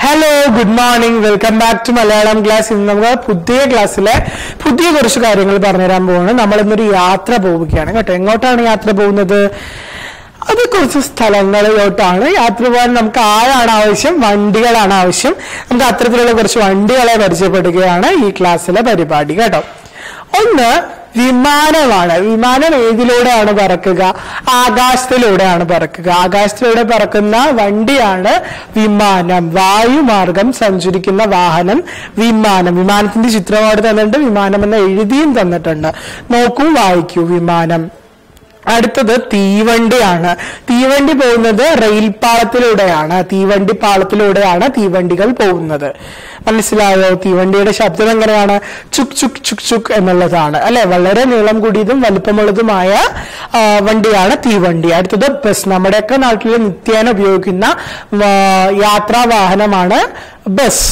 hello good morning welcome back to Malayalam class ഇന്ന് നമുക്ക് പുതിയ ക്ലാസ്സിലെ പുതിയ കുറച്ച് കാര്യങ്ങൾ പറഞ്ഞുതരാൻ പോവാണ് നമ്മൾ ഇന്നൊരു യാത്ര പോവുകയാണ് കേട്ടോ എങ്ങോട്ടാണ് യാത്ര പോകുന്നത് അത് കുറച്ച് സ്ഥലങ്ങളിലോട്ടാണ് യാത്ര പോകാൻ നമുക്ക് ആരാണ് ആവശ്യം വണ്ടികളാണ് ആവശ്യം നമുക്ക് അത്തരത്തിലുള്ള കുറച്ച് വണ്ടികളെ പരിചയപ്പെടുകയാണ് ഈ ക്ലാസ്സിലെ പരിപാടി കേട്ടോ ഒന്ന് വിമാനമാണ് വിമാനം ഏതിലൂടെയാണ് പറക്കുക ആകാശത്തിലൂടെയാണ് പറക്കുക ആകാശത്തിലൂടെ പറക്കുന്ന വണ്ടിയാണ് വിമാനം വായുമാർഗം സഞ്ചരിക്കുന്ന വാഹനം വിമാനം വിമാനത്തിന്റെ ചിത്രം അവിടെ തന്നിട്ടുണ്ട് വിമാനം എന്ന് എഴുതിയും തന്നിട്ടുണ്ട് നോക്കൂ വായിക്കൂ വിമാനം അടുത്തത് തീവണ്ടിയാണ് തീവണ്ടി പോകുന്നത് റെയിൽ പാളത്തിലൂടെയാണ് തീവണ്ടി പാളത്തിലൂടെയാണ് തീവണ്ടികൾ പോകുന്നത് മനസ്സിലായോ തീവണ്ടിയുടെ ശബ്ദം എങ്ങനെയാണ് ചുക് ചുക് ചുക് ചുക് എന്നുള്ളതാണ് അല്ലെ വളരെ നീളം കൂടിയതും വലിപ്പമുള്ളതുമായ ആ, വണ്ടിയാണ് തീവണ്ടി അടുത്തത് ബസ് നമ്മുടെയൊക്കെ നാട്ടിൽ നിത്യേന ഉപയോഗിക്കുന്ന ആ, യാത്രാ വാഹനമാണ് ബസ്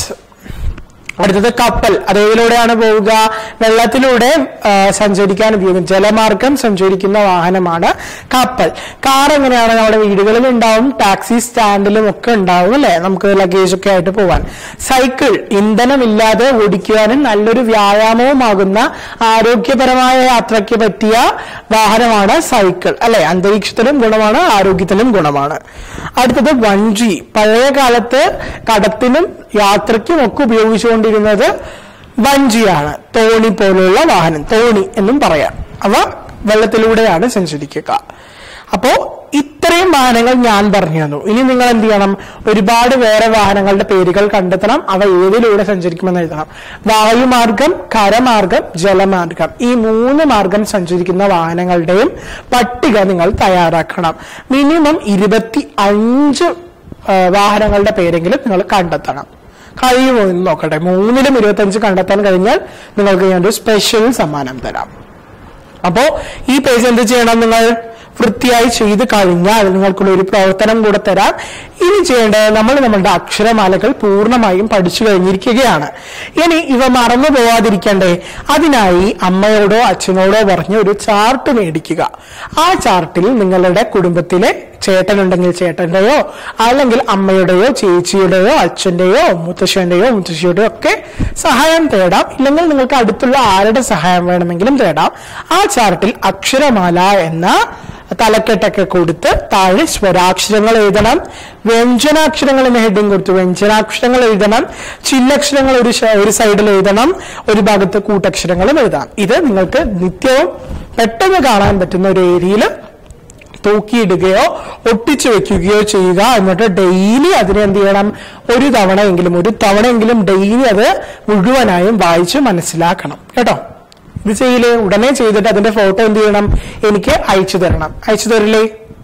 അടുത്തത് കപ്പൽ അത് ഏതിലൂടെയാണ് പോവുക വെള്ളത്തിലൂടെ ആ, സഞ്ചരിക്കാൻ ഉപയോഗിക്കും ജലമാർഗം സഞ്ചരിക്കുന്ന വാഹനമാണ് കപ്പൽ കാർ എങ്ങനെയാണ് നമ്മുടെ വീടുകളിൽ ഉണ്ടാവും ടാക്സി സ്റ്റാൻഡിലും ഒക്കെ ഉണ്ടാവും അല്ലെ നമുക്ക് ലഗേജ് ഒക്കെ ആയിട്ട് പോവാൻ സൈക്കിൾ ഇന്ധനമില്ലാതെ ഓടിക്കുവാനും നല്ലൊരു വ്യായാമവുമാകുന്ന ആരോഗ്യപരമായ യാത്രയ്ക്ക് പറ്റിയ വാഹനമാണ് സൈക്കിൾ അല്ലെ അന്തരീക്ഷത്തിലും ഗുണമാണ് ആരോഗ്യത്തിലും ഗുണമാണ് അടുത്തത് വഞ്ചി പഴയ കാലത്ത് കടത്തിനും യാത്രയ്ക്കും ഒക്കെ ഉപയോഗിച്ചുകൊണ്ടിരുന്നത് വഞ്ചിയാണ് തോണി പോലുള്ള വാഹനം തോണി എന്നും പറയാം അവ വെള്ളത്തിലൂടെയാണ് സഞ്ചരിക്കുക അപ്പോ ഇത്രയും വാഹനങ്ങൾ ഞാൻ പറഞ്ഞു തന്നു ഇനി നിങ്ങൾ എന്ത് ചെയ്യണം ഒരുപാട് വേറെ വാഹനങ്ങളുടെ പേരുകൾ കണ്ടെത്തണം അവ ഏതിലൂടെ സഞ്ചരിക്കുമെന്ന് എഴുതണം വായുമാർഗം കരമാർഗം ജലമാർഗം ഈ മൂന്ന് മാർഗം സഞ്ചരിക്കുന്ന വാഹനങ്ങളുടെയും പട്ടിക നിങ്ങൾ തയ്യാറാക്കണം മിനിമം ഇരുപത്തി അഞ്ച് ആ, വാഹനങ്ങളുടെ പേരെങ്കിലും നിങ്ങൾ കണ്ടെത്തണം കഴിയുമോ എന്ന് നോക്കട്ടെ മൂന്നിലും ഇരുപത്തഞ്ച് കണ്ടെത്താൻ കഴിഞ്ഞാൽ നിങ്ങൾക്ക് ഞാൻ ഒരു സ്പെഷ്യൽ സമ്മാനം തരാം അപ്പോ ഈ പേജ് എന്ത് ചെയ്യണം നിങ്ങൾ വൃത്തിയായി ചെയ്ത് കഴിഞ്ഞാൽ നിങ്ങൾക്കുള്ള ഒരു പ്രവർത്തനം കൂടെ തരാം ഇനി ചെയ്യേണ്ടത് നമ്മൾ നമ്മളുടെ അക്ഷരമാലകൾ പൂർണ്ണമായും പഠിച്ചു കഴിഞ്ഞിരിക്കുകയാണ് ഇനി ഇവ മറന്നു പോവാതിരിക്കണ്ടേ അതിനായി അമ്മയോടോ അച്ഛനോടോ പറഞ്ഞ് ഒരു ചാർട്ട് മേടിക്കുക ആ ചാർട്ടിൽ നിങ്ങളുടെ കുടുംബത്തിലെ ചേട്ടനുണ്ടെങ്കിൽ ചേട്ടന്റെയോ അല്ലെങ്കിൽ അമ്മയുടെയോ ചേച്ചിയുടെയോ അച്ഛന്റെയോ മുത്തശ്ശന്റെയോ മുത്തശ്ശിയുടെയോ ഒക്കെ സഹായം തേടാം ഇല്ലെങ്കിൽ നിങ്ങൾക്ക് അടുത്തുള്ള ആരുടെ സഹായം വേണമെങ്കിലും തേടാം ആ ചാർട്ടിൽ അക്ഷരമാല എന്ന തലക്കെട്ടൊക്കെ കൊടുത്ത് താഴെ സ്വരാക്ഷരങ്ങൾ എഴുതണം വ്യഞ്ജനാക്ഷരങ്ങൾ എന്ന ഹെഡിങ് കൊടുത്തു വ്യഞ്ജനാക്ഷരങ്ങൾ എഴുതണം ചില്ലക്ഷരങ്ങൾ ഒരു ശ- ഒരു സൈഡിൽ എഴുതണം ഒരു ഭാഗത്ത് കൂട്ടക്ഷരങ്ങളും എഴുതാം ഇത് നിങ്ങൾക്ക് നിത്യവും പെട്ടെന്ന് കാണാൻ പറ്റുന്ന ഒരു ഏരിയയിൽ തൂക്കിയിടുകയോ ഒട്ടിച്ചു വെക്കുകയോ ചെയ്യുക എന്നിട്ട് ഡെയിലി അതിനെ എന്ത് ചെയ്യണം ഒരു തവണയെങ്കിലും ഒരു തവണയെങ്കിലും ഡെയിലി അത് മുഴുവനായും വായിച്ച് മനസ്സിലാക്കണം കേട്ടോ ഇത് ചെയ്യില്ലേ ഉടനെ ചെയ്തിട്ട് അതിന്റെ ഫോട്ടോ എന്ത് ചെയ്യണം എനിക്ക് അയച്ചു തരണം അയച്ചു തരില്ലേ